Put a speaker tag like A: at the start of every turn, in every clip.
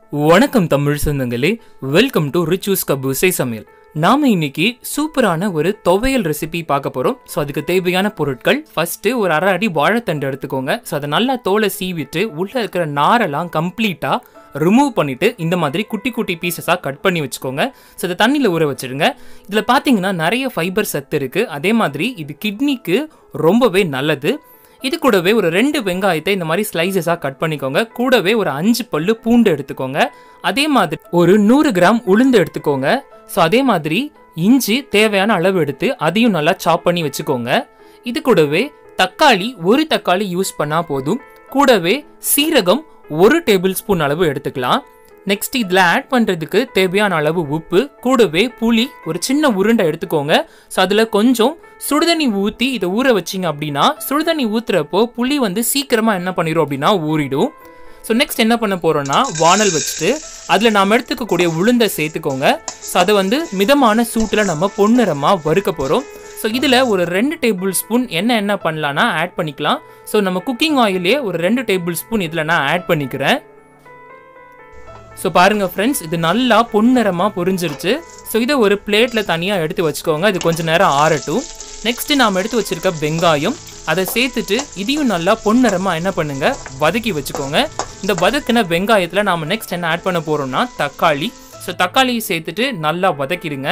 A: வணக்கம் தமிழ் சொந்தங்களே welcome to ரிச்சூஸ் கபூசை சமையல் நாம இன்னைக்கு சூப்பரான ஒரு துவையல் ரெசிபி பார்க்க போறோம் ஸோ அதுக்கு தேவையான பொருட்கள் ஃபர்ஸ்ட் ஒரு அரை அடி வாழைத்தண்டு எடுத்துக்கோங்க ஸோ அதை நல்லா தோலை சீவிட்டு உள்ள இருக்கிற நாரெல்லாம் கம்ப்ளீட்டா ரிமூவ் பண்ணிட்டு இந்த மாதிரி குட்டி குட்டி பீசஸாக கட் பண்ணி வச்சுக்கோங்க ஸோ இதை தண்ணியில் ஊற வச்சிருங்க இதில் பார்த்தீங்கன்னா நிறைய ஃபைபர் சத்து இருக்கு அதே மாதிரி இது கிட்னிக்கு ரொம்பவே நல்லது இது கூடவே ஒரு ரெண்டு வெங்காயத்தை இந்த மாதிரி ஸ்லைசஸாக கட் பண்ணிக்கோங்க கூடவே ஒரு அஞ்சு பல்லு பூண்டு எடுத்துக்கோங்க அதே மாதிரி ஒரு நூறு கிராம் உளுந்து எடுத்துக்கோங்க ஸோ அதே மாதிரி இஞ்சி தேவையான அளவு எடுத்து அதையும் நல்லா சாப் பண்ணி வச்சுக்கோங்க இது கூடவே தக்காளி ஒரு தக்காளி யூஸ் பண்ணால் போதும் கூடவே சீரகம் ஒரு டேபிள் ஸ்பூன் அளவு எடுத்துக்கலாம் நெக்ஸ்ட் இதில் ஆட் பண்ணுறதுக்கு தேவையான அளவு உப்பு கூடவே புளி ஒரு சின்ன உருண்டை எடுத்துக்கோங்க ஸோ அதில் கொஞ்சம் சுடுதண்ணி ஊற்றி இதை ஊற வச்சிங்க அப்படின்னா சுடுதண்ணி ஊற்றுறப்போ புளி வந்து சீக்கிரமாக என்ன பண்ணிடும் அப்படின்னா ஊறிடும் ஸோ நெக்ஸ்ட் என்ன பண்ண போகிறோம்னா வானல் வச்சுட்டு அதில் நாம் எடுத்துக்கக்கூடிய உளுந்தை சேர்த்துக்கோங்க ஸோ அதை வந்து மிதமான சூட்டில் நம்ம பொன்னிறமாக வறுக்க போகிறோம் ஸோ இதில் ஒரு ரெண்டு டேபிள் ஸ்பூன் என்ன என்ன பண்ணலான்னா ஆட் பண்ணிக்கலாம் ஸோ நம்ம குக்கிங் ஆயிலே ஒரு ரெண்டு டேபிள் ஸ்பூன் இதில் நான் ஆட் பண்ணிக்கிறேன் ஸோ பாருங்கள் ஃப்ரெண்ட்ஸ் இது நல்லா பொன்னிறமாக பொரிஞ்சிருச்சு ஸோ இதை ஒரு பிளேட்டில் தனியாக எடுத்து வச்சுக்கோங்க இது கொஞ்சம் நேரம் ஆறட்டும் நெக்ஸ்ட்டு நாம் எடுத்து வச்சிருக்க வெங்காயம் அதை சேர்த்துட்டு இதையும் நல்லா பொன்னிறமாக என்ன பண்ணுங்க வதக்கி வச்சுக்கோங்க இந்த வதக்கின வெங்காயத்தில் நாம் நெக்ஸ்ட் என்ன ஆட் பண்ண போகிறோம்னா தக்காளி ஸோ தக்காளியை சேர்த்துட்டு நல்லா வதக்கிடுங்க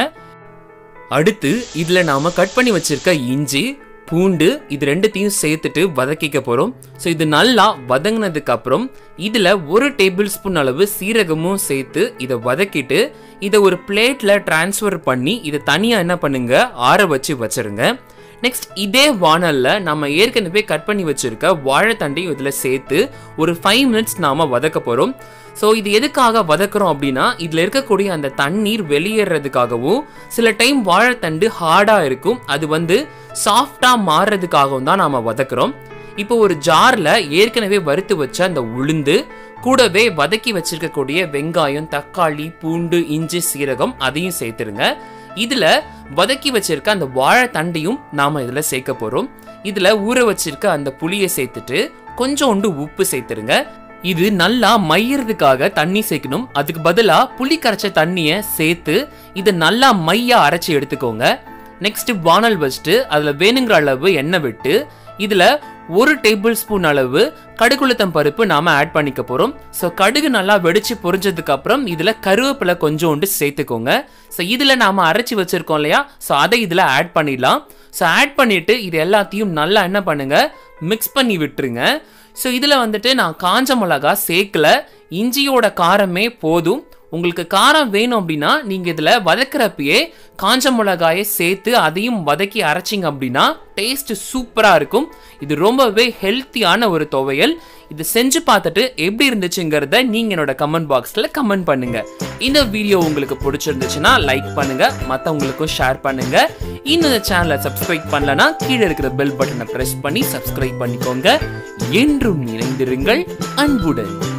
B: அடுத்து இதுல நாம கட் பண்ணி வச்சிருக்க இஞ்சி பூண்டு இது ரெண்டுத்தையும் சேர்த்துட்டு வதக்கிக்க போறோம் ஸோ இது நல்லா வதங்கினதுக்கு அப்புறம் இதுல ஒரு டேபிள் ஸ்பூன் அளவு சீரகமும் சேர்த்து இதை வதக்கிட்டு இதை ஒரு பிளேட்ல டிரான்ஸ்ஃபர் பண்ணி இதை தனியா என்ன பண்ணுங்க ஆற வச்சு வச்சிருங்க நெக்ஸ்ட் இதே வானல்ல நம்ம ஏற்கனவே கட் பண்ணி வச்சிருக்க வாழைத்தண்டையும் இதுல சேர்த்து ஒரு ஃபைவ் மினிட்ஸ் நாம வதக்க போறோம் ஸோ இது எதுக்காக வதக்குறோம் அப்படின்னா இதில் இருக்கக்கூடிய அந்த தண்ணீர் வெளியேறதுக்காகவும் சில டைம் வாழைத்தண்டு ஹார்டாக இருக்கும் அது வந்து சாஃப்டாக மாறுறதுக்காகவும் தான் நாம் வதக்குறோம் இப்போ ஒரு ஜாரில் ஏற்கனவே வறுத்து வச்ச அந்த உளுந்து கூடவே வதக்கி வச்சிருக்கக்கூடிய வெங்காயம் தக்காளி பூண்டு இஞ்சி சீரகம் அதையும் சேர்த்துருங்க இதில் வதக்கி வச்சிருக்க அந்த வாழைத்தண்டையும் நாம் இதில் சேர்க்க போகிறோம் இதில் ஊற வச்சிருக்க அந்த புளியை சேர்த்துட்டு கொஞ்சோண்டு உப்பு சேர்த்துருங்க இது நல்லா மையறதுக்காக தண்ணி சேர்க்கணும் அதுக்கு பதிலா புளி கரைச்ச தண்ணியை சேர்த்து இதை நல்லா மையா அரைச்சி எடுத்துக்கோங்க நெக்ஸ்ட் வானல் வச்சுட்டு அதுல வேணுங்கிற அளவு எண்ணெய் விட்டு இதுல ஒரு டேபிள் ஸ்பூன் அளவு கடுகுளுத்தம் பருப்பு நாம ஆட் பண்ணிக்க போறோம் ஸோ கடுகு நல்லா வெடிச்சு பொரிஞ்சதுக்கு அப்புறம் இதுல கருவேப்பிலை கொஞ்சோண்டு சேர்த்துக்கோங்க ஸோ இதுல நாம அரைச்சி வச்சிருக்கோம் இல்லையா ஸோ அதை இதுல ஆட் பண்ணிடலாம் ஸோ ஆட் பண்ணிட்டு இது எல்லாத்தையும் நல்லா என்ன பண்ணுங்க மிக்ஸ் பண்ணி விட்டுருங்க ஸோ இதில் வந்துட்டு நான் காஞ்ச மிளகா சேர்க்கல இஞ்சியோட காரமே போதும் உங்களுக்கு காரம் வேணும் அப்படின்னா நீங்கள் இதில் வதக்குறப்பயே காஞ்ச மிளகாயை சேர்த்து அதையும் வதக்கி அரைச்சிங்க அப்படின்னா டேஸ்ட் சூப்பராக இருக்கும் இது ரொம்பவே ஹெல்த்தியான ஒரு துவையல் இது செஞ்சு பார்த்துட்டு எப்படி இருந்துச்சுங்கிறத நீங்கள் என்னோட கமெண்ட் பாக்ஸில் கமெண்ட் பண்ணுங்க இந்த வீடியோ உங்களுக்கு பிடிச்சிருந்துச்சுன்னா லைக் பண்ணுங்க மற்றவங்களுக்கும் ஷேர் பண்ணுங்க இன்னும் இந்த சேனலை சப்ஸ்கிரைப் பண்ணலனா கீழே இருக்கிற பெல் பட்டனை ப்ரெஸ் பண்ணி சப்ஸ்கிரைப் பண்ணிக்கோங்க என்றும் இணைந்திருங்கள் அன்புடன்